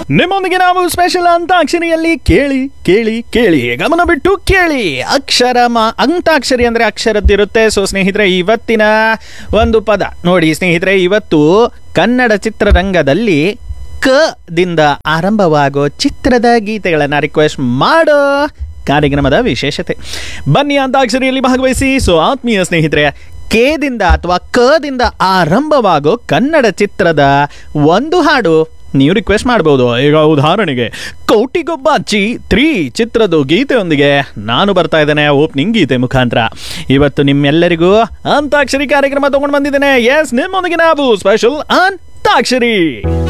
ನಿಮ್ಮೊಂದಿಗೆ ನಾವು ಸ್ಪೆಷಲ್ ಅಂತಾಕ್ಷರಿಯಲ್ಲಿ ಕೇಳಿ ಕೇಳಿ ಕೇಳಿ ಗಮನ ಬಿಟ್ಟು ಕೇಳಿ ಅಕ್ಷರ ಮಾ ಅಂತಾಕ್ಷರಿ ಅಂದ್ರೆ ಅಕ್ಷರದ್ದಿರುತ್ತೆ ಸೊ ಸ್ನೇಹಿತರೆ ಇವತ್ತಿನ ಒಂದು ಪದ ನೋಡಿ ಸ್ನೇಹಿತರೆ ಇವತ್ತು ಕನ್ನಡ ಚಿತ್ರರಂಗದಲ್ಲಿ ಕ ದಿಂದ ಆರಂಭವಾಗೋ ಚಿತ್ರದ ಗೀತೆಗಳನ್ನು ರಿಕ್ವೆಸ್ಟ್ ಮಾಡೋ ಕಾರ್ಯಕ್ರಮದ ವಿಶೇಷತೆ ಬನ್ನಿ ಅಂತಾಕ್ಷರಿಯಲ್ಲಿ ಭಾಗವಹಿಸಿ ಸೊ ಆತ್ಮೀಯ ಸ್ನೇಹಿತರೆ ಕೇದಿಂದ ಅಥವಾ ಕದಿಂದ ಆರಂಭವಾಗೋ ಕನ್ನಡ ಚಿತ್ರದ ಒಂದು ಹಾಡು ನೀವು ರಿಕ್ವೆಸ್ಟ್ ಮಾಡ್ಬೋದು ಈಗ ಉದಾಹರಣೆಗೆ ಕೋಟಿಗೊಬ್ಬ ಚಿ ತ್ರೀ ಚಿತ್ರದ ಗೀತೆಯೊಂದಿಗೆ ನಾನು ಬರ್ತಾ ಇದ್ದೇನೆ ಓಪನಿಂಗ್ ಗೀತೆ ಮುಖಾಂತರ ಇವತ್ತು ನಿಮ್ಮೆಲ್ಲರಿಗೂ ಅಂತಾಕ್ಷರಿ ಕಾರ್ಯಕ್ರಮ ತಗೊಂಡು ಬಂದಿದ್ದೇನೆ ಎಸ್ ನಿಮ್ಮೊಂದಿಗೆ ನಾವು ಸ್ಪೆಷಲ್ ಅಂತಾಕ್ಷರಿ